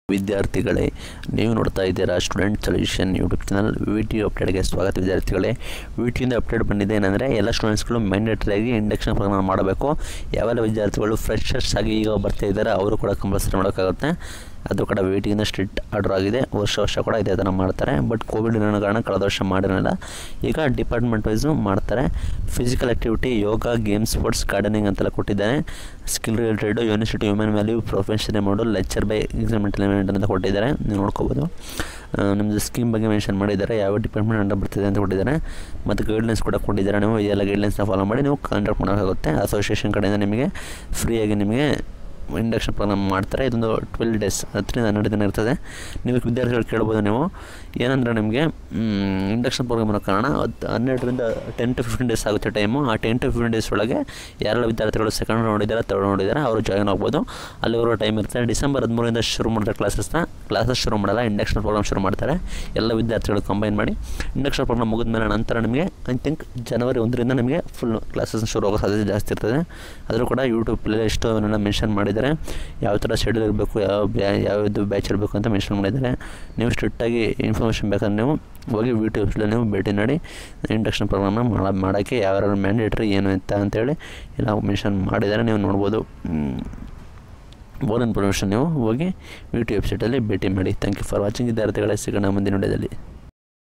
ವಿದ್ಯಾರ್ಥಿಗಳೇ ನೀವು ನೋಡ್ತಾ ಇದ್ದೀರಾ student solution YouTube channel V T ಅಪ್ಡೇಟ್ಗೆ ಸ್ವಾಗತ ವಿದ್ಯಾರ್ಥಿಗಳೇ ವಿ ಟಿಯಿಂದ ಅಪ್ಡೇಟ್ ಬಂದಿದೆ ಏನಂದರೆ ಎಲ್ಲ ಸ್ಟೂಡೆಂಟ್ಸ್ಗಳು ಮ್ಯಾಂಡೇಟರಿಯಾಗಿ ಇಂಡಕ್ಷನ್ ಪ್ರೋಗ್ರಾಮ್ ಮಾಡಬೇಕು ಯಾವೆಲ್ಲ ವಿದ್ಯಾರ್ಥಿಗಳು ಫ್ರೆಶರ್ಸ್ ಆಗಿ ಈಗ ಬರ್ತಾ ಇದ್ದಾರೆ ಅವರು ಕೂಡ ಕಂಪಲ್ಸರಿ ಮಾಡೋಕ್ಕಾಗುತ್ತೆ ಅದು ಕೂಡ ವಿ ಟಿಯಿಂದ ಸ್ಟ್ರಿಕ್ಟ್ ಆರ್ಡರ್ ಆಗಿದೆ ವರ್ಷ ವರ್ಷ ಕೂಡ ಇದೇ ಥರ ಮಾಡ್ತಾರೆ ಬಟ್ ಕೋವಿಡ್ ಇರೋ ಕಾರಣ ಕಳೆದ ವರ್ಷ ಮಾಡಿರಲಿಲ್ಲ ಈಗ ಡಿಪಾರ್ಟ್ಮೆಂಟ್ ವೈಸು ಮಾಡ್ತಾರೆ physical activity yoga games sports gardening ಅಂತೆಲ್ಲ ಕೊಟ್ಟಿದ್ದಾರೆ skill related university human value professional amount lecture by experimental element ಅಂತ ಕೊಟ್ಟಿದ್ದಾರೆ ನೀವು ನೋಡ್ಕೋಬೋದು ಆ, ನಿಮ್ಮದು ಸ್ಕೀಮ್ ಬಗ್ಗೆ ಮೆನ್ಷನ್ ಮಾಡಿದ್ದಾರೆ ಯಾವ ಡಿಪಾರ್ಟ್ಮೆಂಟ್ ಅಂಡರ್ ಬರ್ತಿದೆ ಅಂತ ಕೊಟ್ಟಿದ್ದಾರೆ ಮತ್ತು ಗೈಡ್ಲೈನ್ಸ್ ಕೂಡ ಕೊಟ್ಟಿದ್ದಾರೆ ನೀವು ಎಲ್ಲ ಗೈಡ್ಲೈನ್ಸ್ನ ಫಾಲೋ ಮಾಡಿ ನೀವು ಕಾಂಟ್ಯಾಕ್ಟ್ ಮಾಡೋಕ್ಕಾಗುತ್ತೆ ಅಸೋಸಿಯೇಷನ್ ಕಡೆಯಿಂದ ನಿಮಗೆ ಫ್ರೀಯಾಗಿ ನಿಮಗೆ ಇಂಡಕ್ಷನ್ ಪ್ರೋಗ್ರಾಮ್ ಮಾಡ್ತಾರೆ ಇದೊಂದು ಟ್ವೆಲ್ ಡೇಸ್ ಹತ್ತರಿಂದ ಹನ್ನೆರಡು ದಿನ ಇರ್ತದೆ ನೀವು ವಿದ್ಯಾರ್ಥಿಗಳು ಕೇಳ್ಬೋದು ನೀವು ಏನಂದರೆ ನಿಮಗೆ ಇಂಡಕ್ಷನ್ ಪ್ರೋಗ್ರಾಮ್ ಇರೋ ಕಾರಣ ಹತ್ತು ಹನ್ನೆರಡರಿಂದ ಟೆನ್ ಟು ಫಿಫ್ಟೀನ್ ಡೇಸ್ ಆಗುತ್ತೆ ಟೈಮು ಆ ಟೆನ್ ಟು ಫಿಫ್ಟೀನ್ ಡೇಸ್ ಒಳಗೆ ಯಾರೆಲ್ಲ ವಿದ್ಯಾರ್ಥಿಗಳು ಸೆಕೆಂಡ್ ನೋಡಿದ್ದಾರೆ ತರ್ಡ್ ನೋಡಿದ್ದಾರೆ ಅವರು ಜಾಯ್ನ್ ಆಗ್ಬೋದು ಅಲ್ಲಿವರೆಗೂ ಟೈಮ್ ಇರ್ತದೆ ಡಿಸೆಂಬರ್ ಹದಿಮೂರರಿಂದ ಶುರು ಮಾಡ್ತಾರೆ ಕ್ಲಾಸಸ್ನ ಕ್ಲಾಸಸ್ ಶುರು ಮಾಡಲ್ಲ ಇಂಡಕ್ಷನ್ ಪ್ರೋಗ್ರಾಮ್ ಶುರು ಮಾಡ್ತಾರೆ ಎಲ್ಲ ವಿದ್ಯಾರ್ಥಿಗಳು ಕಂಬೈನ್ ಮಾಡಿ ಇಂಡಕ್ಷನ್ ಪ್ರೋಗ್ರಾಮ್ ಮುಗಿದ ಮೇಲೆ ನಂತರ ನಿಮಗೆ ಐ ಥಿಂಕ್ ಜನವರಿ ಒಂದರಿಂದ ನಿಮಗೆ ಫುಲ್ ಕ್ಲಾಸಸ್ ಶುರು ಆಗೋ ಸಾಧ್ಯತೆ ಜಾಸ್ತಿ ಇರ್ತದೆ ಆದರೂ ಕೂಡ ಯೂಟ್ಯೂಬ್ ಪ್ಲೇ ಲಿಸ್ಟು ಅವನ್ನೆಲ್ಲ ಮೆನ್ಷನ್ ಮಾಡಿದ್ದಾರೆ ಯಾವ ಥರ ಶೆಡ್ಯೂಲ್ ಇರಬೇಕು ಯಾವ ಬ್ಯಾ ಯಾವ್ದು ಬ್ಯಾಚ್ ಇರಬೇಕು ಅಂತ ಮೆನ್ಷನ್ ಮಾಡಿದ್ದಾರೆ ನೀವು ಸ್ಟ್ರಿಕ್ಟಾಗಿ ಇನ್ಫಾರ್ಮೇಷನ್ ಬೇಕಾದ್ರೆ ನೀವು ಹೋಗಿ ಯೂಟ್ಯೂಬ್ಸಲ್ಲಿ ನೀವು ಭೇಟಿ ನೀಡಿ ಇಂಡಕ್ಷನ್ ಪ್ರೋಗ್ರಾಮ್ನ ಮಾಡ ಮಾಡೋಕ್ಕೆ ಯಾವ್ಯಾವ ಮ್ಯಾಂಡೇಟ್ರಿ ಏನು ಅಂತ ಅಂತೇಳಿ ಎಲ್ಲ ಮೆನ್ಷನ್ ಮಾಡಿದ್ದಾರೆ ನೀವು ನೋಡ್ಬೋದು ಮೋರ್ ಇನ್ಫಾರ್ಮೇಷನ್ ನೀವು ಹೋಗಿ ಯೂಟ್ಯೂಬ್ ವೆಬ್ಸೈಟಲ್ಲಿ ಭೇಟಿ ಮಾಡಿ ಥ್ಯಾಂಕ್ ಯು ಫಾರ್ ವಾಚಿಂಗ್ ವಿದ್ಯಾರ್ಥಿಗಳೇ ಸಿಗೋಣ ಮುಂದಿನ ವಿಡಿಯೋದಲ್ಲಿ